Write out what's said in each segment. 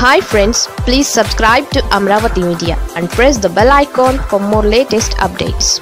hi friends please subscribe to Amaravati media and press the bell icon for more latest updates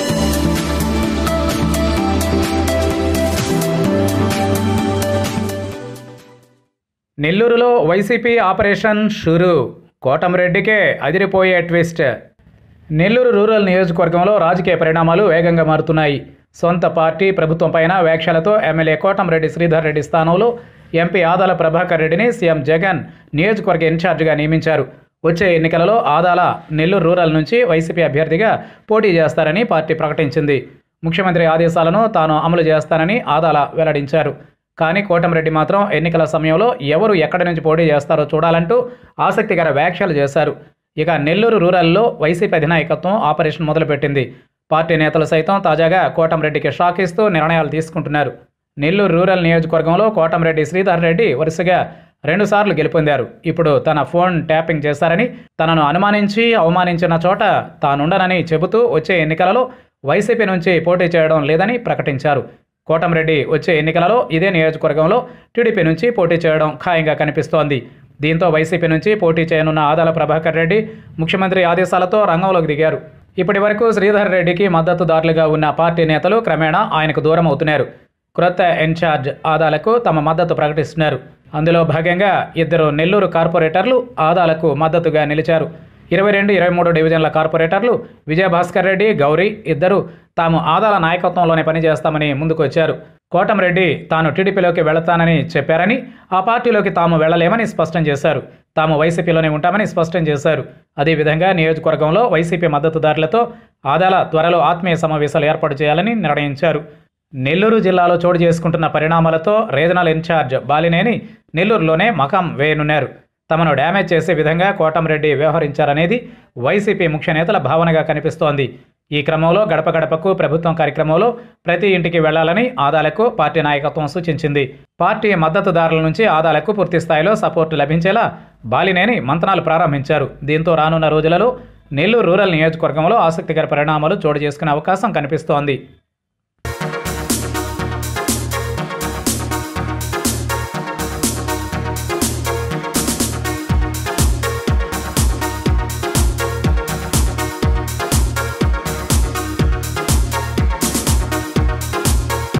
నెల్లూరులో YCP operation షురు కోటమిరెడ్డికే అదిరిపోయే twist Nellore rural నియోజకవర్గంలో రాజకీయ పరిణామాలు వేగంగా మారుతున్నాయి సొంత పార్టీ ప్రభుత్వం పైన వ్యాఖ్యలతో ఎమ్మెల్యే కోటంరెడ్డి శ్రీధర్ రెడ్డి స్థానంలో ఎంపీ ఆదాల ప్రభాకర్ రెడ్డిని సీఎం జగన్ నియోజకవర్గ ఇన్ఛార్జిగా నియమించారు వచ్చే ఎన్నికలలో ఆదాల నెల్లూరు రూరల్ నుంచి వైసీపీ అభ్యర్థిగా పోటీ చేస్తారని పార్టీ ప్రకటించింది ముఖ్యమంత్రి ఆదేశాలను తాను అమలు చేస్తానని ఆదాల వెల్లడించారు కానీ కోటమిరెడ్డి మాత్రం ఎన్నికల సమయంలో ఎవరు ఎక్కడి నుంచి పోటీ చేస్తారో చూడాలంటూ ఆసక్తికర వ్యాఖ్యలు చేశారు ఇక నెల్లూరు రూరల్లో వైసీపీ అధినాయకత్వం ఆపరేషన్ మొదలుపెట్టింది పార్టీ నేతలు సైతం తాజాగా కోటంరెడ్డికి షాక్ ఇస్తూ నిర్ణయాలు తీసుకుంటున్నారు నెల్లూరు రూరల్ నియోజకవర్గంలో కోటంరెడ్డి శ్రీధర్ రెడ్డి వరుసగా రెండుసార్లు గెలుపొందారు ఇప్పుడు తన ఫోన్ ట్యాపింగ్ చేశారని తనను అనుమానించి అవమానించిన చోట తానుండనని చెబుతూ వచ్చే ఎన్నికలలో వైసీపీ నుంచి పోటీ చేయడం లేదని ప్రకటించారు కోటంరెడ్డి వచ్చే ఎన్నికలలో ఇదే నియోజకవర్గంలో టీడీపీ నుంచి పోటీ చేయడం ఖాయంగా కనిపిస్తోంది దీంతో వైసీపీ నుంచి పోటీ చేయనున్న ఆదాల ప్రభాకర్ రెడ్డి ముఖ్యమంత్రి ఆదేశాలతో రంగంలోకి దిగారు ఇప్పటి వరకు శ్రీధర్ రెడ్డికి మద్దతుదారులుగా ఉన్న పార్టీ నేతలు క్రమేణా ఆయనకు దూరం అవుతున్నారు క్రొత్త ఇన్ఛార్జ్ ఆదాలకు తమ మద్దతు ప్రకటిస్తున్నారు అందులో భాగంగా ఇద్దరు నెల్లూరు కార్పొరేటర్లు ఆదాలకు మద్దతుగా నిలిచారు ఇరవై రెండు ఇరవై మూడు డివిజన్ల కార్పొరేటర్లు విజయభాస్కర్ రెడ్డి గౌరీ ఇద్దరు తాము ఆదాల నాయకత్వంలోనే పనిచేస్తామని ముందుకొచ్చారు కోటంరెడ్డి తాను టీడీపీలోకి వెళతానని చెప్పారని ఆ పార్టీలోకి తాము వెళ్లలేమని స్పష్టం చేశారు తాము వైసీపీలోనే ఉంటామని స్పష్టం చేశారు అదేవిధంగా నియోజకవర్గంలో వైసీపీ మద్దతుదారులతో ఆదాల త్వరలో ఆత్మీయ సమావేశాలు ఏర్పాటు చేయాలని నిర్ణయించారు నెల్లూరు జిల్లాలో చోటు చేసుకుంటున్న పరిణామాలతో రీజనల్ ఇన్ఛార్జ్ బాలినేని నెల్లూరులోనే మకం వేయనున్నారు తమను డ్యామేజ్ చేసే విధంగా కోటంరెడ్డి వ్యవహరించారనేది వైసీపీ ముఖ్య నేతల భావనగా కనిపిస్తోంది ఈ క్రమంలో గడప గడపకు ప్రభుత్వం కార్యక్రమంలో ప్రతి ఇంటికి వెళ్లాలని ఆదాలకు పార్టీ నాయకత్వం సూచించింది పార్టీ మద్దతుదారుల నుంచి ఆదాలకు పూర్తి స్థాయిలో సపోర్టు లభించేలా బాలినేని మంతనాలు ప్రారంభించారు దీంతో రానున్న రోజులలో నెల్లూరు రూరల్ నియోజకవర్గంలో ఆసక్తికర పరిణామాలు చోటు చేసుకునే అవకాశం కనిపిస్తోంది